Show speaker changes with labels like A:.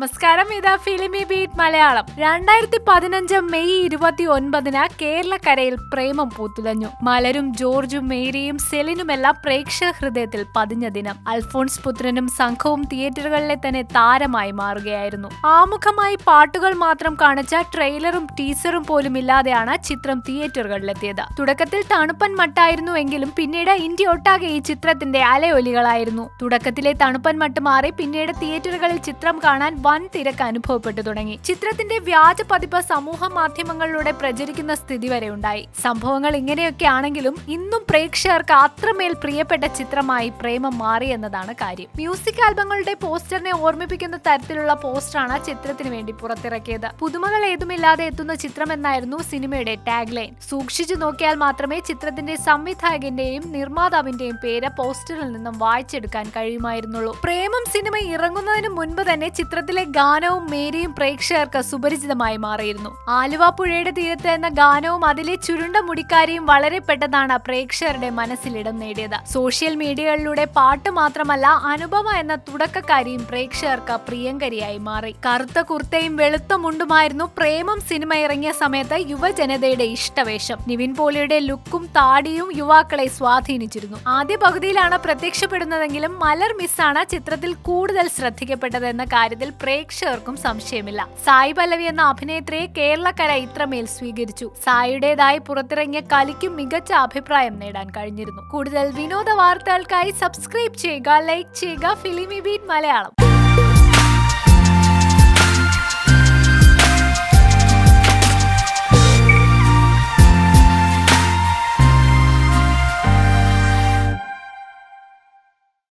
A: നമസ്കാരം ഇത് ഫിലിമി ബീറ്റ് മലയാളം രണ്ടായിരത്തി പതിനഞ്ച് മെയ് ഇരുപത്തി ഒൻപതിന് കേരളക്കരയിൽ പ്രേമം പൂത്തുലഞ്ഞു മലരും ജോർജും മേരിയും സെലിനുമെല്ലാം പ്രേക്ഷക ഹൃദയത്തിൽ പതിഞ്ഞ ദിനം അൽഫോൺസ് പുത്രനും സംഘവും തിയേറ്ററുകളിലെ തന്നെ താരമായി മാറുകയായിരുന്നു ആമുഖമായി പാട്ടുകൾ മാത്രം കാണിച്ച ട്രെയിലറും ടീസറും പോലും ഇല്ലാതെയാണ് ചിത്രം തിയേറ്ററുകളിലെത്തിയത് തുടക്കത്തിൽ തണുപ്പൻ മട്ടായിരുന്നുവെങ്കിലും പിന്നീട് ഇന്ത്യ ഒട്ടാകെ ഈ ചിത്രത്തിന്റെ അലയൊലികളായിരുന്നു തുടക്കത്തിലെ തണുപ്പൻ മട്ട് മാറി പിന്നീട് തിയേറ്ററുകളിൽ ചിത്രം കാണാൻ വൻ തിരക്ക് അനുഭവപ്പെട്ടു തുടങ്ങി ചിത്രത്തിന്റെ വ്യാജ പതിപ്പ് സമൂഹ മാധ്യമങ്ങളിലൂടെ പ്രചരിക്കുന്ന സ്ഥിതി വരെ ഉണ്ടായി സംഭവങ്ങൾ ഇങ്ങനെയൊക്കെ ആണെങ്കിലും ഇന്നും പ്രേക്ഷകർക്ക് അത്രമേൽ പ്രിയപ്പെട്ട ചിത്രമായി പ്രേമം മാറി എന്നതാണ് കാര്യം മ്യൂസിക് ആൽബങ്ങളുടെ പോസ്റ്ററിനെ ഓർമ്മിപ്പിക്കുന്ന തരത്തിലുള്ള പോസ്റ്ററാണ് ചിത്രത്തിന് വേണ്ടി പുറത്തിറക്കിയത് പുതുമകൾ ഏതുമില്ലാതെ എത്തുന്ന ചിത്രം എന്നായിരുന്നു സിനിമയുടെ ടാഗ് ലൈൻ സൂക്ഷിച്ചു നോക്കിയാൽ മാത്രമേ ചിത്രത്തിന്റെ സംവിധായകന്റെയും നിർമ്മാതാവിന്റെയും പേര് പോസ്റ്ററിൽ നിന്നും വായിച്ചെടുക്കാൻ കഴിയുമായിരുന്നുള്ളൂ പ്രേമം സിനിമ ഇറങ്ങുന്നതിന് മുൻപ് തന്നെ ചിത്രത്തിലെ ഗാനവും മേരിയും പ്രേക്ഷകർക്ക് സുപരിചിതമായി മാറിയിരുന്നു ആലുവ പുഴയുടെ തീരത്ത് എന്ന ഗാനവും അതിലെ ചുരുണ്ട മുടിക്കാരിയും വളരെ പെട്ടെന്നാണ് പ്രേക്ഷകരുടെ മനസ്സിൽ ഇടം നേടിയത് സോഷ്യൽ മീഡിയകളിലൂടെ പാട്ട് മാത്രമല്ല അനുപമ എന്ന തുടക്കക്കാരിയും പ്രേക്ഷകർക്ക് പ്രിയങ്കരിയായി മാറി കറുത്ത കുർത്തയും വെളുത്ത മുണ്ടുമായിരുന്നു പ്രേമം സിനിമ ഇറങ്ങിയ സമയത്ത് യുവജനതയുടെ ഇഷ്ടവേഷം നിവിൻ പോളിയുടെ ലുക്കും താടിയും യുവാക്കളെ സ്വാധീനിച്ചിരുന്നു ആദ്യ പകുതിയിലാണ് പ്രത്യക്ഷപ്പെടുന്നതെങ്കിലും മലർ മിസ്സാണ് ചിത്രത്തിൽ കൂടുതൽ ശ്രദ്ധിക്കപ്പെട്ടതെന്ന കാര്യത്തിൽ പ്രേക്ഷകർക്കും സംശയമില്ല സായി പല്ലവി എന്ന അഭിനേത്രിയെ കേരളക്കര ഇത്രമേൽ സ്വീകരിച്ചു സായിയുടേതായി പുറത്തിറങ്ങിയ കലിക്കും മികച്ച അഭിപ്രായം നേടാൻ കഴിഞ്ഞിരുന്നു കൂടുതൽ വിനോദ വാർത്തകൾക്കായി സബ്സ്ക്രൈബ് ചെയ്യുക ലൈക്ക് ചെയ്യുക ഫിലിമി ബീറ്റ് മലയാളം